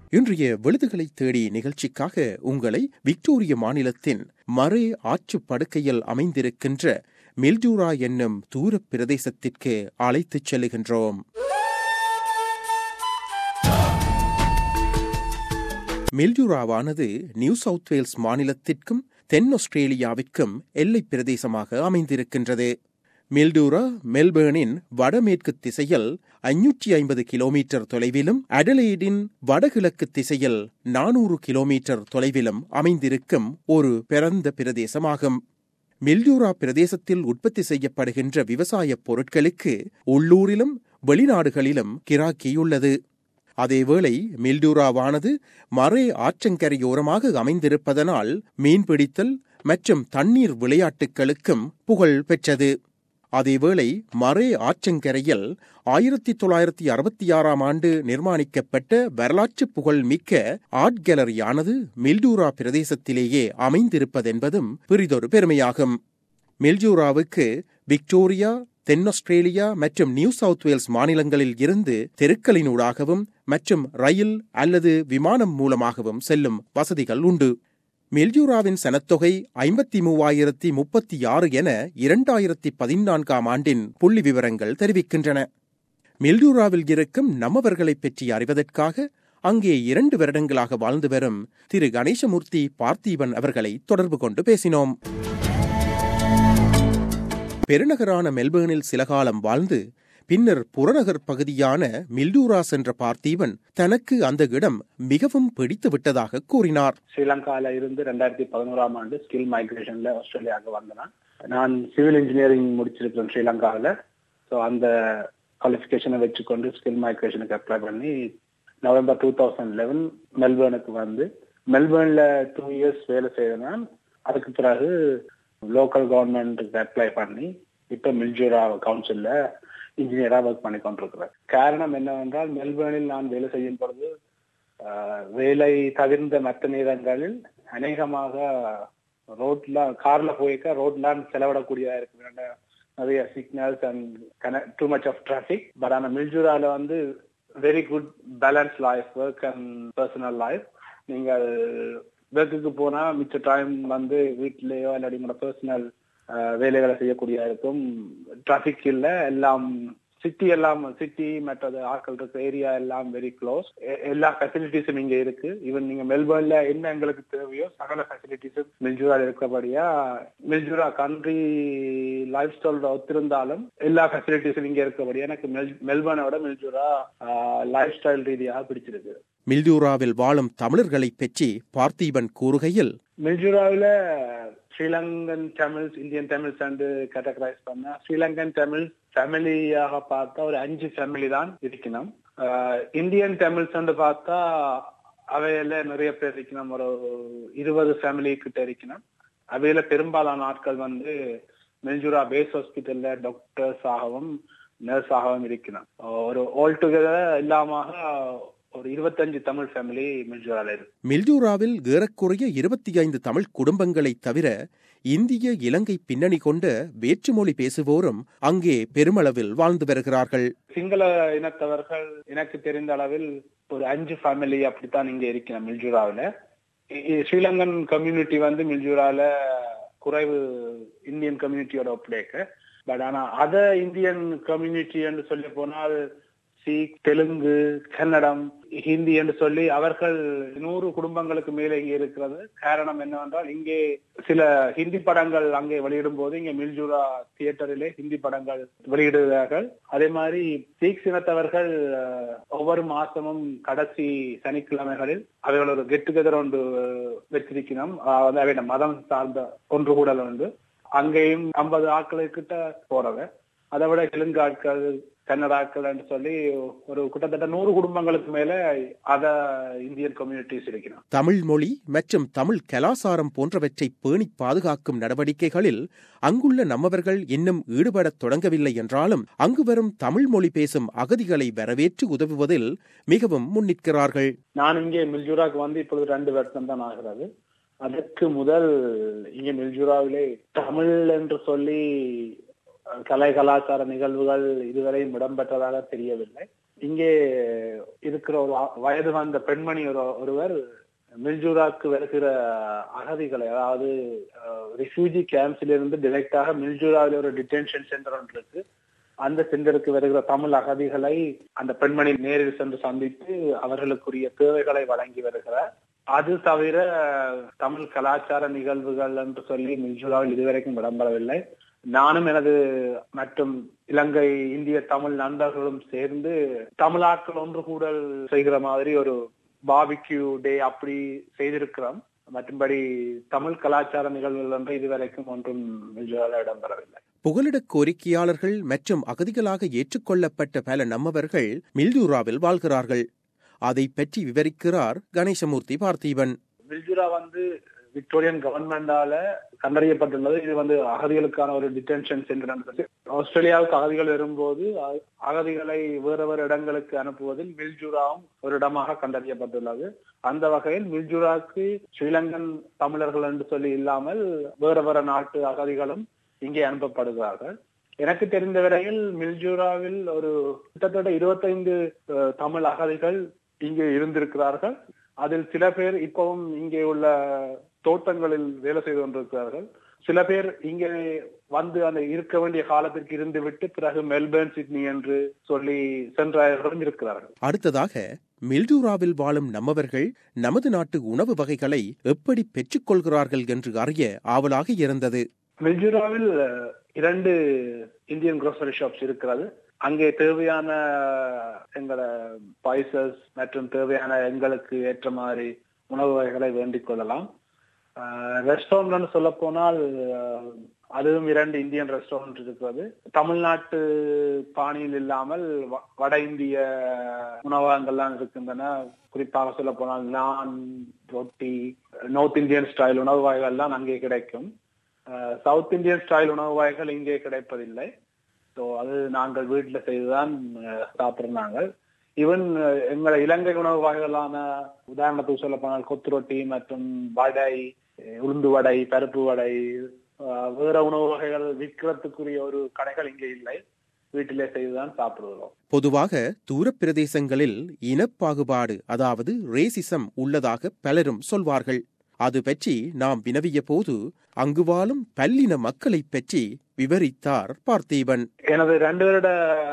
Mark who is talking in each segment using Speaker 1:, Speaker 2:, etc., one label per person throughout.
Speaker 1: இன்றைய விழுதுகளை தேடி நிகழ்ச்சிக்காக உங்களை விக்டோரிய மாநிலத்தின் மரே ஆற்று படுக்கையில் அமைந்திருக்கின்ற மில்டூரா என்னும் தூரப் பிரதேசத்திற்கு அழைத்துச் செல்லுகின்றோம் மில்டூராவானது நியூ சவுத் வேல்ஸ் மாநிலத்திற்கும் தென் ஆஸ்திரேலியாவிற்கும் எல்லைப் பிரதேசமாக அமைந்திருக்கின்றது மில்டூரா மெல்பேர்னின் வடமேற்கு திசையில் ஐநூற்றி ஐம்பது கிலோமீட்டர் தொலைவிலும் அடலைடின் வடகிழக்கு திசையில் நானூறு கிலோமீட்டர் தொலைவிலும் அமைந்திருக்கும் ஒரு பிறந்த பிரதேசமாகும் மில்டூரா பிரதேசத்தில் உற்பத்தி செய்யப்படுகின்ற விவசாயப் பொருட்களுக்கு உள்ளூரிலும் வெளிநாடுகளிலும் கிராக்கியுள்ளது அதேவேளை மில்டூராவானது மரே ஆற்றங்கரையோரமாக அமைந்திருப்பதனால் மீன்பிடித்தல் மற்றும் தண்ணீர் விளையாட்டுகளுக்கும் புகழ் பெற்றது அதேவேளை மரே ஆற்றங்கரையில் ஆயிரத்தி தொள்ளாயிரத்தி அறுபத்தி ஆறாம் ஆண்டு நிர்மாணிக்கப்பட்ட வரலாற்று புகழ் மிக்க ஆர்ட் கேலரியானது மில்டூரா பிரதேசத்திலேயே அமைந்திருப்பதென்பதும் பெரிதொரு பெருமையாகும் மில்டூராவுக்கு விக்டோரியா தென் ஆஸ்திரேலியா மற்றும் நியூ சவுத் வேல்ஸ் மாநிலங்களில் இருந்து தெருக்களினூடாகவும் மற்றும் ரயில் அல்லது விமானம் மூலமாகவும் செல்லும் வசதிகள் உண்டு மில்யூராவின் சனத்தொகை ஐம்பத்தி மூவாயிரத்தி முப்பத்தி ஆறு என இரண்டாயிரத்தி பதினான்காம் ஆண்டின் புள்ளி விவரங்கள் தெரிவிக்கின்றன மில்யூராவில் இருக்கும் நம்மவர்களைப் பற்றி அறிவதற்காக அங்கே இரண்டு வருடங்களாக வாழ்ந்து வரும் திரு கணேசமூர்த்தி பார்த்திபன் அவர்களை தொடர்பு கொண்டு பேசினோம் பெருநகரான மெல்பேர்னில் சில காலம் வாழ்ந்து பின்னர் புறநகர் பகுதியான மில்டூரா சென்ற பார்த்தீவன் தனக்கு அந்த இடம் மிகவும் பிடித்து விட்டதாக கூறினார்
Speaker 2: ஸ்ரீலங்கால இருந்து ரெண்டாயிரத்தி பதினோராம் ஆண்டு ஸ்கில் மைக்ரேஷன்ல ஆஸ்திரேலியாவுக்கு வந்தேன் நான் சிவில் இன்ஜினியரிங் முடிச்சிருக்கேன் ஸ்ரீலங்காவில் ஸோ அந்த குவாலிஃபிகேஷனை வச்சுக்கொண்டு ஸ்கில் மைக்ரேஷனுக்கு அப்ளை பண்ணி நவம்பர் டூ தௌசண்ட் லெவன் மெல்பேர்னுக்கு வந்து மெல்பேர்ன்ல டூ இயர்ஸ் வேலை செய்தேன் அதுக்கு பிறகு லோக்கல் கவர்மெண்ட்டுக்கு அப்ளை பண்ணி இப்போ மில்ஜூரா கவுன்சில்ல இன்ஜினியரா ஒர்க் பண்ணி கொண்டிருக்கிறேன் காரணம் என்னவென்றால் மெல்பேர்னில் நான் வேலை செய்யும் பொழுது வேலை தவிர்ந்த மற்ற நேரங்களில் அநேகமாக ரோட்ல கார்ல போயிருக்க ரோட்ல செலவிடக்கூடியதா இருக்கு நிறைய signals and too much of traffic but ஆனா மில்ஜூரால வந்து very good balance life work and personal life நீங்கள் ஒர்க்குக்கு போனா மிச்ச டைம் வந்து வீட்லயோ இல்லாட்டி உங்களோட பர்சனல் வேலைகளை செய்யக்கூடியதா இருக்கும் டிராபிக் இல்ல எல்லாம் சிட்டி எல்லாம் சிட்டி மற்றது ஆட்கள் இருக்க ஏரியா எல்லாம் வெரி க்ளோஸ் எல்லா ஃபெசிலிட்டிஸும் இங்க இருக்கு ஈவன் நீங்க மெல்பர்ன்ல என்ன எங்களுக்கு தேவையோ சகல ஃபெசிலிட்டிஸும் மில்ஜூரால இருக்கிறபடியா மில்ஜூரா கண்ட்ரி லைஃப் ஸ்டைலோட ஒத்திருந்தாலும் எல்லா ஃபெசிலிட்டிஸும் இங்க இருக்கிறபடியா எனக்கு மெல்பர்னோட மில்ஜூரா லைஃப் ஸ்டைல் ரீதியாக பிடிச்சிருக்கு
Speaker 1: மில்ஜூராவில் வாழும் தமிழர்களை பற்றி பார்த்தீபன் கூறுகையில்
Speaker 2: மில்ஜூராவில Sri Lankan Tamils Indian Tamils and categorize பண்ண ஸ்ரீலங்கன் தமிழ் ஃபேமிலியாக பார்த்தா ஒரு அஞ்சு ஃபேமிலி தான் இருக்கணும் இந்தியன் தமிழ்ஸ் வந்து பார்த்தா அவையில நிறைய பேர் இருக்கணும் ஒரு இருபது ஃபேமிலி கிட்ட இருக்கணும் அவையில பெரும்பாலான ஆட்கள் வந்து மெல்ஜூரா பேஸ் ஹாஸ்பிட்டல்ல டாக்டர்ஸ் ஆகவும் நர்ஸ் ஆகவும் இருக்கணும் ஒரு ஆல் டுகெதர் இல்லாம ஒரு இருபத்தஞ்சு தமிழ் ஃபேமிலி மில்ஜூரால இருக்கு
Speaker 1: மில்ஜூராவில் ஏறக்குறைய இருபத்தி ஐந்து தமிழ் குடும்பங்களை தவிர இந்திய இலங்கை பின்னணி கொண்ட வேற்றுமொழி பேசுவோரும் அங்கே பெருமளவில் வாழ்ந்து வருகிறார்கள்
Speaker 2: சிங்கள இனத்தவர்கள் எனக்கு தெரிந்த அளவில் ஒரு அஞ்சு ஃபேமிலி அப்படித்தான் இங்க இருக்கிறேன் மில்ஜூராவில ஸ்ரீலங்கன் கம்யூனிட்டி வந்து மில்ஜூரால குறைவு இந்தியன் கம்யூனிட்டியோட ஒப்படைக்க பட் ஆனா அத இந்தியன் கம்யூனிட்டி என்று சொல்லி போனால் சீக் தெலுங்கு கன்னடம் ஹிந்தி என்று சொல்லி அவர்கள் நூறு குடும்பங்களுக்கு மேலே இங்கே இருக்கிறது காரணம் என்னவென்றால் இங்கே சில ஹிந்தி படங்கள் அங்கே வெளியிடும் போது இங்கே மில்ஜூரா தியேட்டரிலே ஹிந்தி படங்கள் வெளியிடுகிறார்கள் அதே மாதிரி சீக் இனத்தவர்கள் ஒவ்வொரு மாசமும் கடைசி சனிக்கிழமைகளில் அவைகள் ஒரு கெட் டுகெதர் ஒன்று வச்சிருக்கணும் வந்து அவையோட மதம் சார்ந்த ஒன்று கூடல் உண்டு அங்கேயும் ஐம்பது ஆட்களுக்கிட்ட போறவ அதை விட தெலுங்கு ஆட்கள் கன்னடாக்கள் என்று சொல்லி ஒரு கிட்டத்தட்ட நூறு குடும்பங்களுக்கு மேல அத இந்தியன் கம்யூனிட்டிஸ் இருக்கிறோம்
Speaker 1: தமிழ் மொழி மற்றும் தமிழ் கலாசாரம் போன்றவற்றை பேணி பாதுகாக்கும் நடவடிக்கைகளில் அங்குள்ள நம்மவர்கள் இன்னும் ஈடுபடத் தொடங்கவில்லை என்றாலும் அங்கு வரும் தமிழ் மொழி பேசும் அகதிகளை வரவேற்று உதவுவதில் மிகவும் முன்னிற்கிறார்கள்
Speaker 2: நான் இங்கே மில்ஜூராக்கு வந்து இப்பொழுது ரெண்டு வருஷம் தான் ஆகிறது அதற்கு முதல் இங்கே மில்ஜூராவிலே தமிழ் என்று சொல்லி கலை கலாச்சார நிகழ்வுகள் இதுவரையும் இடம்பெற்றதாக தெரியவில்லை இங்கே இது இருக்கிற ஒரு வயது வந்த பெண்மணி ஒரு ஒருவர் மில்ஜூராக்கு வருகிற அகதிகளை அதாவது ரிஃப்யூஜி கேம்ப்ஸ்ல இருந்து டிரெக்டாக மில்ஜூராவில் ஒரு டிடென்ஷன் சென்டர் ஒன்று இருக்கு அந்த சென்டருக்கு வருகிற தமிழ் அகதிகளை அந்த பெண்மணி நேரில் சென்று சந்தித்து அவர்களுக்குரிய தேவைகளை வழங்கி வருகிறார் அது தவிர தமிழ் கலாச்சார நிகழ்வுகள் என்று சொல்லி மில்ஜூராவில் இதுவரைக்கும் இடம்பெறவில்லை நானும் எனது மற்றும் இலங்கை இந்திய தமிழ் நண்பர்களும் சேர்ந்து தமிழாக்கள் ஒன்று கூடல் செய்கிற மாதிரி ஒரு பாபிக்யூ டே அப்படி செய்திருக்கிறோம் மற்றும்படி தமிழ் கலாச்சார நிகழ்வுகள் என்று இதுவரைக்கும் ஒன்றும் மில்ஜூராவில் இடம்பெறவில்லை
Speaker 1: புகலிட கோரிக்கையாளர்கள் மற்றும் அகதிகளாக ஏற்றுக்கொள்ளப்பட்ட பல நம்மவர்கள் மில்ஜூராவில் வாழ்கிறார்கள் அதை பற்றி விவரிக்கிறார் கணேசமூர்த்தி பார்த்திபன்
Speaker 2: மில்ஜூரா வந்து விக்டோரியன் கவர்மெண்டால கண்டறியப்பட்டுள்ளது இது வந்து அகதிகளுக்கான ஒரு டிடென்ஷன் சென்டர் ஆஸ்திரேலியாவுக்கு அகதிகள் வரும்போது அகதிகளை வேறு வேறு இடங்களுக்கு அனுப்புவதில் மில்ஜூராவும் ஒரு இடமாக கண்டறியப்பட்டுள்ளது அந்த வகையில் மில்ஜூராவுக்கு ஸ்ரீலங்கன் தமிழர்கள் என்று சொல்லி இல்லாமல் வேறு வேறு நாட்டு அகதிகளும் இங்கே அனுப்பப்படுகிறார்கள் எனக்கு தெரிந்த வரையில் மில்ஜூராவில் ஒரு கிட்டத்தட்ட இருபத்தைந்து தமிழ் அகதிகள் இங்கே இருந்திருக்கிறார்கள் அதில் சில பேர் இப்பவும் இங்கே உள்ள தோட்டங்களில் வேலை செய்து கொண்டிருக்கிறார்கள் சில பேர் இங்கே வந்து அந்த இருக்க வேண்டிய காலத்திற்கு இருந்து விட்டு பிறகு மெல்பர்ன் சிட்னி என்று சொல்லி சென்றவர்களும் இருக்கிறார்கள்
Speaker 1: அடுத்ததாக மில்டூராவில் வாழும் நம்மவர்கள் நமது நாட்டு உணவு வகைகளை எப்படி பெற்றுக்கொள்கிறார்கள் என்று அறிய ஆவலாக இருந்தது
Speaker 2: மில்ஜூராவில் இரண்டு இந்தியன் குரோசரி ஷாப்ஸ் இருக்கிறது அங்கே தேவையான எங்களோட ஸ்பைசஸ் மற்றும் தேவையான எங்களுக்கு ஏற்ற மாதிரி உணவு வகைகளை வேண்டிக் கொள்ளலாம் ரெஸ்டாரண்ட் சொல்ல போனால் அதுவும் இரண்டு இந்தியன் ரெஸ்டாரண்ட் இருக்கிறது தமிழ்நாட்டு பாணியில் இல்லாமல் வட இந்திய உணவகங்கள்லாம் இருக்கின்றன குறிப்பாக சொல்ல போனால் நான் ரொட்டி நார்த் இந்தியன் ஸ்டைல் உணவு வகைகள்லாம் அங்கே கிடைக்கும் சவுத் இந்தியன் ஸ்டைல் உணவு வகைகள் இங்கே கிடைப்பதில்லை ஸோ அது நாங்கள் வீட்டில் செய்துதான் சாப்பிட்றாங்க ஈவன் எங்களை இலங்கை உணவு வகைகளான உதாரணத்துக்கு சொல்ல போனால் கொத்து ரொட்டி மற்றும் வடை உளுந்து வடை பருப்பு வடை வேற உணவு வகைகள் விற்கிறதுக்குரிய ஒரு கடைகள் இங்கே இல்லை வீட்டிலே செய்துதான் சாப்பிடுகிறோம்
Speaker 1: பொதுவாக தூர பிரதேசங்களில் இனப்பாகுபாடு அதாவது ரேசிசம் உள்ளதாக பலரும் சொல்வார்கள் அது பற்றி நாம் வினவிய போது அங்கு வாழும் பல்லின மக்களை பற்றி விவரித்தார் பார்த்தீபன்
Speaker 2: எனது ரெண்டு வருட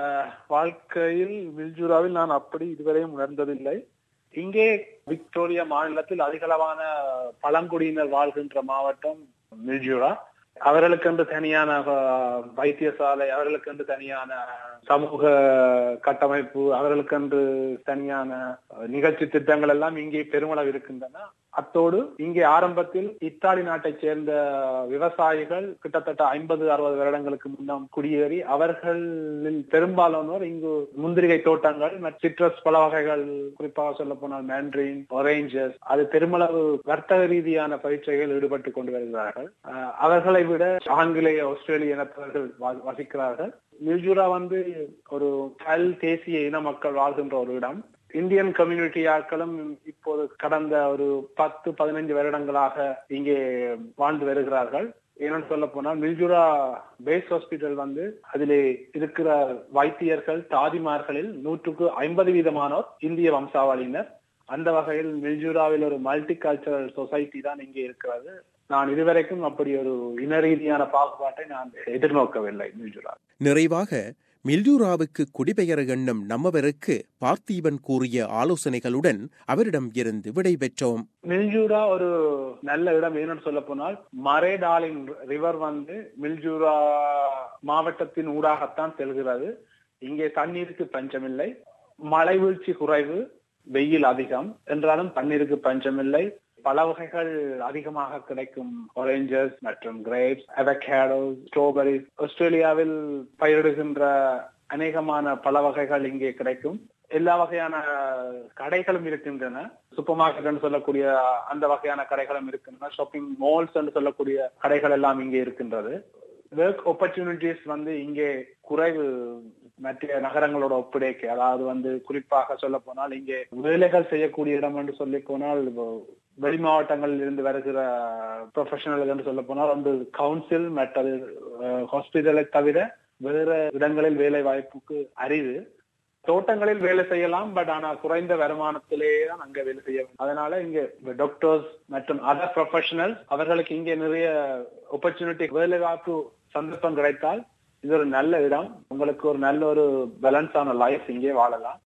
Speaker 2: வாழ்க்கையில் மில்ஜூராவில் நான் அப்படி இதுவரையும் உணர்ந்ததில்லை இங்கே விக்டோரியா மாநிலத்தில் அதிகளவான பழங்குடியினர் வாழ்கின்ற மாவட்டம் மில்ஜூரா அவர்களுக்கென்று தனியான வைத்தியசாலை அவர்களுக்கென்று தனியான சமூக கட்டமைப்பு அவர்களுக்கென்று தனியான நிகழ்ச்சி திட்டங்கள் எல்லாம் இங்கே பெருமளவு இருக்கின்றன அத்தோடு இங்கே ஆரம்பத்தில் இத்தாலி நாட்டைச் சேர்ந்த விவசாயிகள் கிட்டத்தட்ட ஐம்பது அறுபது வருடங்களுக்கு முன்னம் குடியேறி அவர்களில் பெரும்பாலானோர் இங்கு முந்திரிகை தோட்டங்கள் மற்றும் சிட்ரஸ் பல வகைகள் குறிப்பாக சொல்ல போனால் மேண்ட்ரின் ஒரேஞ்சஸ் அது பெருமளவு வர்த்தக ரீதியான பயிற்சிகள் ஈடுபட்டு கொண்டு வருகிறார்கள் அவர்களை விட ஆங்கிலேய ஆஸ்திரேலிய இனத்தவர்கள் வசிக்கிறார்கள் மியூஜூரா வந்து ஒரு கல் தேசிய இன மக்கள் வாழ்கின்ற ஒரு இடம் இந்தியன் கம்யூனிட்டி ஆட்களும் இப்போது கடந்த ஒரு பத்து பதினைந்து வருடங்களாக இங்கே வாழ்ந்து வருகிறார்கள் ஏன்னு சொல்ல போனால் மில்ஜுரா பேஸ் ஹாஸ்பிட்டல் வந்து அதிலே இருக்கிற வைத்தியர்கள் தாதிமார்களில் நூற்றுக்கு ஐம்பது வீதமானோர் இந்திய வம்சாவளியினர் அந்த வகையில் மில்ஜூராவில் ஒரு மல்டி கல்ச்சரல் சொசைட்டி தான் இங்கே இருக்கிறது நான் இதுவரைக்கும் அப்படி ஒரு இன ரீதியான பாகுபாட்டை நான் எதிர்நோக்கவில்லை மில்ஜூரா
Speaker 1: நிறைவாக மில்டூராவுக்கு குடிபெயர எண்ணும் நம்மவருக்கு பார்த்தீபன் கூறிய ஆலோசனைகளுடன் அவரிடம் இருந்து விடைபெற்றோம்
Speaker 2: மில்ஜூரா ஒரு நல்ல இடம் ஏன்னு சொல்ல போனால் மரே டாலிங் ரிவர் வந்து மில்ஜூரா மாவட்டத்தின் ஊடாகத்தான் செல்கிறது இங்கே தண்ணீருக்கு பஞ்சமில்லை மழை வீழ்ச்சி குறைவு வெயில் அதிகம் என்றாலும் தண்ணீருக்கு பஞ்சமில்லை பல வகைகள் அதிகமாக கிடைக்கும் ஆரஞ்சஸ் மற்றும் கிரேப்ஸ் அவகேடோ ஸ்ட்ராபெரிஸ் ஆஸ்திரேலியாவில் பயிரிடுகின்ற அநேகமான பல வகைகள் இங்கே கிடைக்கும் எல்லா வகையான கடைகளும் இருக்கின்றன சூப்பர் மார்க்கெட் சொல்லக்கூடிய அந்த வகையான கடைகளும் இருக்கின்றன ஷாப்பிங் மால்ஸ் என்று சொல்லக்கூடிய கடைகள் எல்லாம் இங்கே இருக்கின்றது ஒர்க் ஆப்பர்ச்சுனிட்டிஸ் வந்து இங்கே குறைவு மற்ற நகரங்களோட ஒப்படைக்க அதாவது வந்து குறிப்பாக சொல்ல போனால் இங்கே வேலைகள் செய்யக்கூடிய இடம் என்று சொல்லி போனால் வெளி மாவட்டங்களில் இருந்து வருகிற ப்ரொஃபஷனல் என்று சொல்ல போனால் வந்து கவுன்சில் மற்றது ஹாஸ்பிட்டலை தவிர வேற இடங்களில் வேலை வாய்ப்புக்கு அரிது தோட்டங்களில் வேலை செய்யலாம் பட் ஆனா குறைந்த வருமானத்திலேயே தான் அங்க வேலை செய்ய வேண்டும் அதனால இங்க டாக்டர்ஸ் மற்றும் அதர் ப்ரொஃபஷனல் அவர்களுக்கு இங்க நிறைய ஆப்பர்ச்சுனிட்டி வேலை வாய்ப்பு சந்தர்ப்பம் கிடைத்தால் இது ஒரு நல்ல இடம் உங்களுக்கு ஒரு நல்ல ஒரு பேலன்ஸான லைஃப் இங்கே வாழலாம்